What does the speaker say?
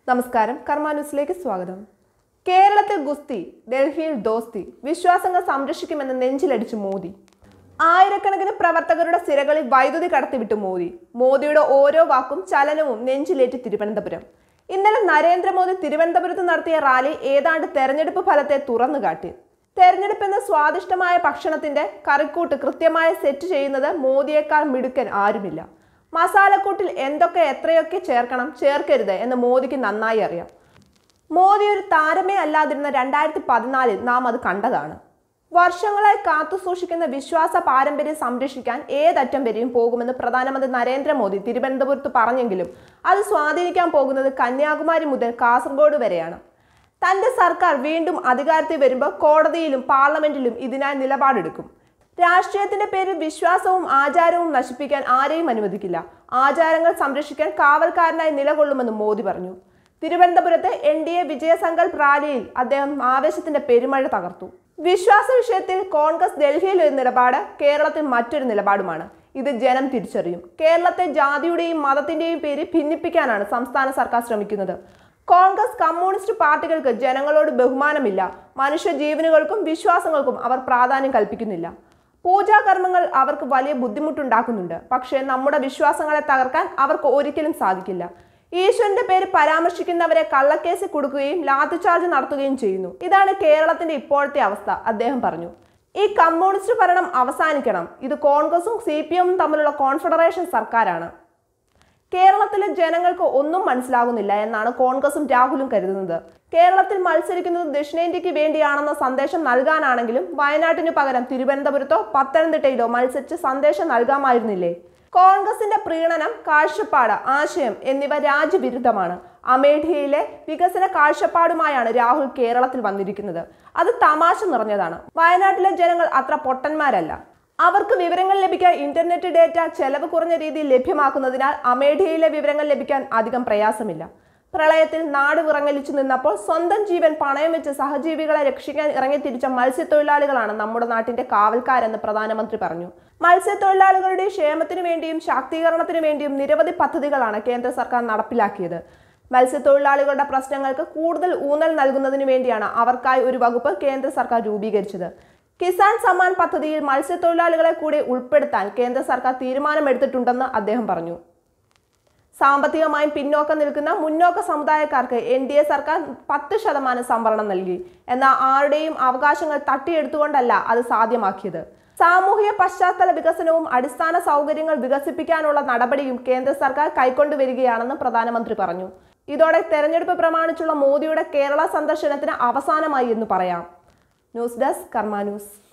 നമസ്കാരം കർമ്മ ന്യൂസിലേക്ക് സ്വാഗതം കേരളത്തിൽ ഗുസ്തി ഡൽഹിയിൽ ദോസ്തി വിശ്വാസങ്ങൾ സംരക്ഷിക്കുമെന്ന് നെഞ്ചിലടിച്ചു മോദി ആയിരക്കണക്കിന് പ്രവർത്തകരുടെ സിരകളിൽ വൈദ്യുതി കടത്തിവിട്ടു മോദി മോദിയുടെ ഓരോ വാക്കും ചലനവും നെഞ്ചിലേറ്റ് തിരുവനന്തപുരം ഇന്നലെ നരേന്ദ്രമോദി തിരുവനന്തപുരത്ത് നടത്തിയ റാലി ഏതാണ്ട് തെരഞ്ഞെടുപ്പ് ഫലത്തെ തുറന്നു കാട്ടി തെരഞ്ഞെടുപ്പ് എന്ന സ്വാദിഷ്ടമായ ഭക്ഷണത്തിന്റെ കറിക്കൂട്ട് കൃത്യമായി സെറ്റ് ചെയ്യുന്നത് മോദിയേക്കാൾ മിടുക്കൻ ആരുമില്ല മസാലക്കൂട്ടിൽ എന്തൊക്കെ എത്രയൊക്കെ ചേർക്കണം ചേർക്കരുത് എന്ന് മോദിക്ക് നന്നായി അറിയാം മോദി ഒരു താരമേ അല്ലാതിരുന്ന രണ്ടായിരത്തി പതിനാലിൽ നാം അത് കണ്ടതാണ് വർഷങ്ങളായി കാത്തു സൂക്ഷിക്കുന്ന വിശ്വാസ പാരമ്പര്യം സംരക്ഷിക്കാൻ ഏതറ്റം വരെയും പോകുമെന്ന് പ്രധാനമന്ത്രി നരേന്ദ്രമോദി തിരുവനന്തപുരത്ത് പറഞ്ഞെങ്കിലും അത് സ്വാധീനിക്കാൻ പോകുന്നത് കന്യാകുമാരി മുതൽ കാസർഗോഡ് വരെയാണ് തന്റെ സർക്കാർ വീണ്ടും അധികാരത്തിൽ വരുമ്പോൾ കോടതിയിലും പാർലമെന്റിലും ഇതിനായി നിലപാടെടുക്കും രാഷ്ട്രീയത്തിന്റെ പേരിൽ വിശ്വാസവും ആചാരവും നശിപ്പിക്കാൻ ആരെയും അനുവദിക്കില്ല ആചാരങ്ങൾ സംരക്ഷിക്കാൻ കാവൽക്കാരനായി നിലകൊള്ളുമെന്ന് മോദി പറഞ്ഞു തിരുവനന്തപുരത്ത് എൻ ഡി എ വിജയസങ്കൽപ് റാലിയിൽ അദ്ദേഹം ആവേശത്തിന്റെ പെരുമഴ തകർത്തു വിശ്വാസ വിഷയത്തിൽ കോൺഗ്രസ് ഡൽഹിയിൽ ഒരു നിലപാട് കേരളത്തിൽ മറ്റൊരു നിലപാടുമാണ് ഇത് ജനം തിരിച്ചറിയും കേരളത്തെ ജാതിയുടെയും മതത്തിന്റെയും പേരിൽ ഭിന്നിപ്പിക്കാനാണ് സംസ്ഥാന സർക്കാർ ശ്രമിക്കുന്നത് കോൺഗ്രസ് കമ്മ്യൂണിസ്റ്റ് പാർട്ടികൾക്ക് ജനങ്ങളോട് ബഹുമാനമില്ല മനുഷ്യ ജീവനുകൾക്കും വിശ്വാസങ്ങൾക്കും അവർ പ്രാധാന്യം കൽപ്പിക്കുന്നില്ല പൂജാകർമ്മങ്ങൾ അവർക്ക് വലിയ ബുദ്ധിമുട്ടുണ്ടാക്കുന്നുണ്ട് പക്ഷേ നമ്മുടെ വിശ്വാസങ്ങളെ തകർക്കാൻ അവർക്ക് ഒരിക്കലും സാധിക്കില്ല ഈശ്വരന്റെ പേര് പരാമർശിക്കുന്നവരെ കള്ളക്കേസ് കൊടുക്കുകയും ലാത്തിചാർജ് നടത്തുകയും ചെയ്യുന്നു ഇതാണ് കേരളത്തിന്റെ ഇപ്പോഴത്തെ അവസ്ഥ അദ്ദേഹം പറഞ്ഞു ഈ കമ്മ്യൂണിസ്റ്റ് ഭരണം അവസാനിക്കണം ഇത് കോൺഗ്രസും സി പി എമ്മും തമ്മിലുള്ള കോൺഫെഡറേഷൻ സർക്കാരാണ് കേരളത്തിലെ ജനങ്ങൾക്ക് ഒന്നും മനസ്സിലാകുന്നില്ല എന്നാണ് കോൺഗ്രസും രാഹുലും കരുതുന്നത് കേരളത്തിൽ മത്സരിക്കുന്നത് ദക്ഷിണേന്ത്യക്ക് വേണ്ടിയാണെന്ന സന്ദേശം നൽകാനാണെങ്കിലും വയനാട്ടിനു പകരം തിരുവനന്തപുരത്തോ പത്തനംതിട്ടയിലോ മത്സരിച്ച് സന്ദേശം നൽകാമായിരുന്നില്ലേ കോൺഗ്രസിന്റെ പ്രീണനം കാഴ്ചപ്പാട് ആശയം എന്നിവ രാജ്യവിരുദ്ധമാണ് അമേഠിയയിലെ വികസന കാഴ്ചപ്പാടുമായാണ് രാഹുൽ കേരളത്തിൽ വന്നിരിക്കുന്നത് അത് തമാശ നിറഞ്ഞതാണ് വയനാട്ടിലെ ജനങ്ങൾ അത്ര പൊട്ടന്മാരല്ല അവർക്ക് വിവരങ്ങൾ ലഭിക്കാൻ ഇന്റർനെറ്റ് ഡേറ്റ ചെലവ് കുറഞ്ഞ രീതിയിൽ ലഭ്യമാക്കുന്നതിനാൽ അമേഠിയയിലെ വിവരങ്ങൾ ലഭിക്കാൻ അധികം പ്രയാസമില്ല പ്രളയത്തിൽ നാട് വിറങ്ങലിച്ചു നിന്നപ്പോൾ സ്വന്തം ജീവൻ പണയം വെച്ച് സഹജീവികളെ രക്ഷിക്കാൻ ഇറങ്ങിത്തിരിച്ച മത്സ്യത്തൊഴിലാളികളാണ് നമ്മുടെ നാട്ടിന്റെ കാവൽക്കാരെന്ന് പ്രധാനമന്ത്രി പറഞ്ഞു മത്സ്യത്തൊഴിലാളികളുടെ ക്ഷേമത്തിനു വേണ്ടിയും ശാക്തീകരണത്തിനു വേണ്ടിയും നിരവധി പദ്ധതികളാണ് കേന്ദ്ര സർക്കാർ നടപ്പിലാക്കിയത് മത്സ്യത്തൊഴിലാളികളുടെ പ്രശ്നങ്ങൾക്ക് കൂടുതൽ ഊന്നൽ നൽകുന്നതിനു വേണ്ടിയാണ് അവർക്കായി ഒരു വകുപ്പ് കേന്ദ്ര സർക്കാർ രൂപീകരിച്ചത് കിസാൻ സമ്മാൻ പദ്ധതിയിൽ മത്സ്യത്തൊഴിലാളികളെ കൂടി ഉൾപ്പെടുത്താൻ കേന്ദ്ര സർക്കാർ തീരുമാനമെടുത്തിട്ടുണ്ടെന്ന് അദ്ദേഹം പറഞ്ഞു സാമ്പത്തികമായും പിന്നോക്കം നിൽക്കുന്ന മുന്നോക്ക സമുദായക്കാർക്ക് എൻ ഡി എ സർക്കാർ പത്ത് ശതമാനം സംവരണം നൽകി എന്നാൽ ആരുടെയും അവകാശങ്ങൾ തട്ടിയെടുത്തുകൊണ്ടല്ല അത് സാധ്യമാക്കിയത് സാമൂഹിക പശ്ചാത്തല വികസനവും അടിസ്ഥാന സൗകര്യങ്ങൾ വികസിപ്പിക്കാനുള്ള നടപടിയും കേന്ദ്ര സർക്കാർ കൈക്കൊണ്ടുവരികയാണെന്ന് പ്രധാനമന്ത്രി പറഞ്ഞു ഇതോടെ തെരഞ്ഞെടുപ്പ് പ്രമാണിച്ചുള്ള മോദിയുടെ കേരള സന്ദർശനത്തിന് അവസാനമായി എന്ന് പറയാം ന്യൂസ് ഡെസ്ക് കർമ്മ ന്യൂസ്